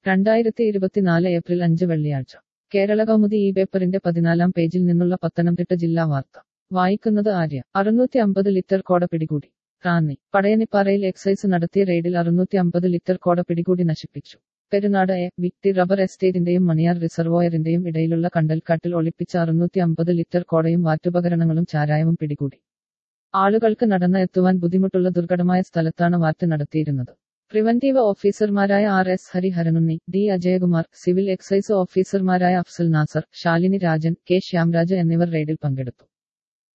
രണ്ടായിരത്തി ഇരുപത്തിനാല് ഏപ്രിൽ അഞ്ച് വെള്ളിയാഴ്ച കേരള കൗമുദി ഈ പേപ്പറിന്റെ പതിനാലാം പേജിൽ നിന്നുള്ള പത്തനംതിട്ട ജില്ലാ വാർത്ത വായിക്കുന്നത് ആര്യ അറുന്നൂറ്റി അമ്പത് ലിറ്റർ കോട പിടികൂടി റാന്നി പടയനിപ്പാറയിൽ എക്സൈസ് നടത്തിയ റെയ്ഡിൽ അറുന്നൂറ്റി അമ്പത് ലിറ്റർ കോട പിടികൂടി നശിപ്പിച്ചു പെരുനാട് എ വിക്ടി റബ്ബർ എസ്റ്റേറ്റിന്റെയും മണിയാർ റിസർവോയറിന്റെയും ഇടയിലുള്ള കണ്ടൽക്കാട്ടിൽ ഒളിപ്പിച്ച അറുന്നൂറ്റി അമ്പത് ലിറ്റർ കോടയും വാറ്റുപകരണങ്ങളും ചാരായവും പിടികൂടി ആളുകൾക്ക് നടന്ന് എത്തുവാൻ ബുദ്ധിമുട്ടുള്ള ദുർഘടമായ സ്ഥലത്താണ് വാറ്റ് നടത്തിയിരുന്നത് പ്രിവന്റീവ് ഓഫീസർമാരായ R S Hariharanunni D Ajayakumar civil excise ഓഫീസർമാരായ അഫ്സൽ നാസർ ശാലിനി രാജൻ കെ ശ്യാംരാജ് എന്നിവർ റെയ്ഡിൽ പങ്കെടുത്തു